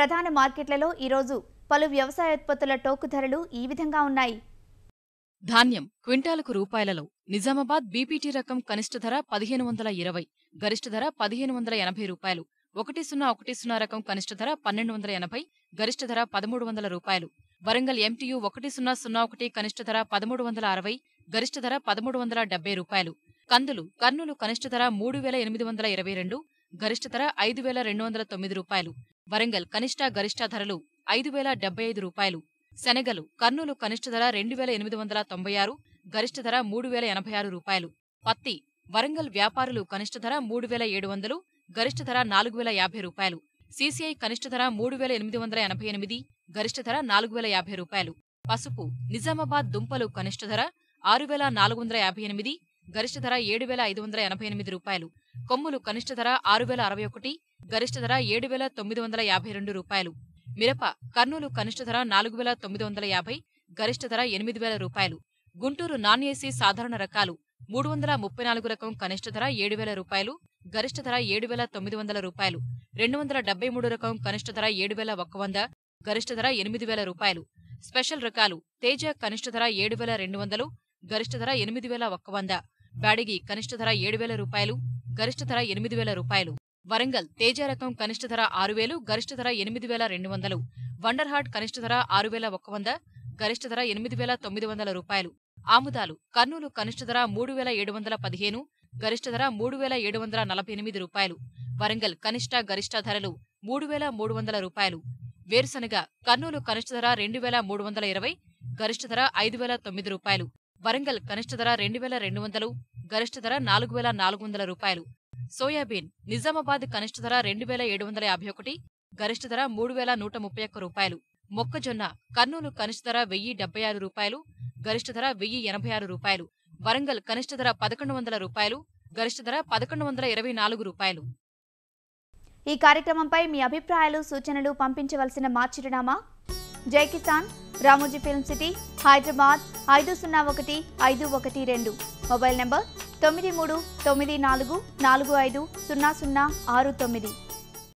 ప్రధాన మార్కెట్లలో ఈరోజు పలు వ్యవసాయోత్పత్తుల టోకు ధరలు ఈ విధంగా ఉన్నాయి ధాన్యం క్వింటాలకు రూపాయలలో నిజామాబాద్ బీపీటీ రకం కనిష్ట ధర పదిహేను వందల ఇరవై గరిష్ట ధర పదిహేను వందల ఎనభై రూపాయలు ఒకటి సున్నా ఒకటి సున్నా రకం కనిష్ట ధర పన్నెండు వందల ఎనభై గరిష్ట ధర పదమూడు వందల రూపాయలు వరంగల్ ఎంటీయు ఒకటి సున్నా సున్నా ఒకటి కనిష్ట ధర పదమూడు వందల అరవై గరిష్ట ధర పదమూడు వందల డెబ్బై రూపాయలు కందులు కర్నూలు కనిష్ట ధర మూడు వేల ఎనిమిది వందల ఇరవై రెండు గరిష్ట ధర ఐదు వేల రెండు వందల తొమ్మిది రూపాయలు వరంగల్ కనిష్ట గరిష్ట ధరలు ఐదు వేల డెబ్బై ఐదు రూపాయలు శనగలు కర్నూలు కనిష్ట ధర రెండు వేల ఎనిమిది వందల తొంభై ఆరు గరిష్ట ధర మూడు వేల ఎనభై ఆరు రూపాయలు పత్తి వరంగల్ వ్యాపారులు కనిష్ట ధర మూడు వేల ఏడు వందలు గరిష్ట ధర నాలుగు వేల యాభై రూపాయలు సీసీఐ కనిష్ట ధర మూడు వేల ఎనిమిది వందల ఎనభై ఎనిమిది గరిష్ట ధర నాలుగు వేల యాభై రూపాయలు పసుపు నిజామాబాద్ దుంపలు కనిష్ట ధర ఆరు వేల నాలుగు వందల యాభై ఎనిమిది గరిష్ట ధర ఏడు వేల ఐదు వందల ఎనభై ఎనిమిది రూపాయలు కొమ్ములు కనిష్ట ధర ఆరు వేల అరవై ఒకటి గరిష్ట ధర ఏడు వేల తొమ్మిది వందల యాభై రెండు రూపాయలు మిరప కర్నూలు కనిష్ట ధర నాలుగు వేల తొమ్మిది వందల యాభై గరిష్ట ధర ఎనిమిది వేల రూపాయలు గుంటూరు నాన్ ఏసీ సాధారణ రకాలు మూడు వందల ముప్పై నాలుగు రకం కనిష్ట ధర ఏడు వేల రూపాయలు గరిష్ట ధర ఏడు వేల తొమ్మిది వందల రూపాయలు రెండు వందల డెబ్బై మూడు రకం కనిష్ట ధర ఏడు వేల ఒక్క వంద గరిష్ట ధర ఎనిమిది వేల రూపాయలు స్పెషల్ రకాలు తేజ కనిష్ట ధర ఏడు వేల రెండు వందలు గరిష్ట ధర ఎనిమిది వేల ఒక్క వంద బ్యాడిగి కనిష్ట ధర ఏడు వేల రూపాయలు గరిష్ట ధర ఎనిమిది వేల రూపాయలు వరంగల్ తేజ రకం కనిష్ట ధర ఆరు వేలు గరిష్ట ధర ఎనిమిది వేల రెండు వందలు వండర్ హార్ట్ కనిష్ట ధర ఆరు వేల ఒక్క వంద గరిష్ట ధర ఎనిమిది వేల తొమ్మిది వందల రూపాయలు ఆముదాలు కర్నూలు కనిష్ట ధర మూడు వేల ఏడు వందల పదిహేను గరిష్ట ధర మూడు వేల ఏడు వందల నలభై ఎనిమిది రూపాయలు వరంగల్ కనిష్ట గరిష్ట ధరలు మూడు వేల మూడు వందల రూపాయలు వేరుశనగ కర్నూలు కనిష్ట ధర రెండు వేల మూడు వందల ఇరవై గరిష్ట ధర ఐదు వేల తొమ్మిది రూపాయలు వరంగల్ కనిష్ట ధర రెండు వేల రెండు వందలు గరిష్ట ధర నాలుగు వేల నాలుగు వందల రూపాయలు సోయాబీన్ నిజామాబాద్ కనిష్ట ధర రెండు వేల ఏడు వందల యాభై ఒకటి గరిష్ట ధర మూడు వేల నూట ముప్పై ఒక్క రూపాయలు మొక్కజొన్న కర్నూలు కనిష్ట ధర వెయ్యి డెబ్బై ఆరు రూపాయలు గరిష్ట ధర వెయ్యి ఎనభై ఆరు రూపాయలు వరంగల్ కనిష్ట ధర పదకొండు వందల రూపాయలు గరిష్ట ధర పదకొండు వందల ఇరవై నాలుగు రూపాయలు ఈ కార్యక్రమంపై మీ అభిప్రాయాలు సూచనలు పంపించవలసిన మా చిరునామా జై కిసాన్ రామోజీ ఫిల్మ్ సిటీ హైదరాబాద్ ఐదు సున్నా ఒకటి ఐదు ఒకటి రెండు మొబైల్ నంబర్ తొమ్మిది మూడు తొమ్మిది నాలుగు నాలుగు ఐదు సున్నా సున్నా ఆరు తొమ్మిది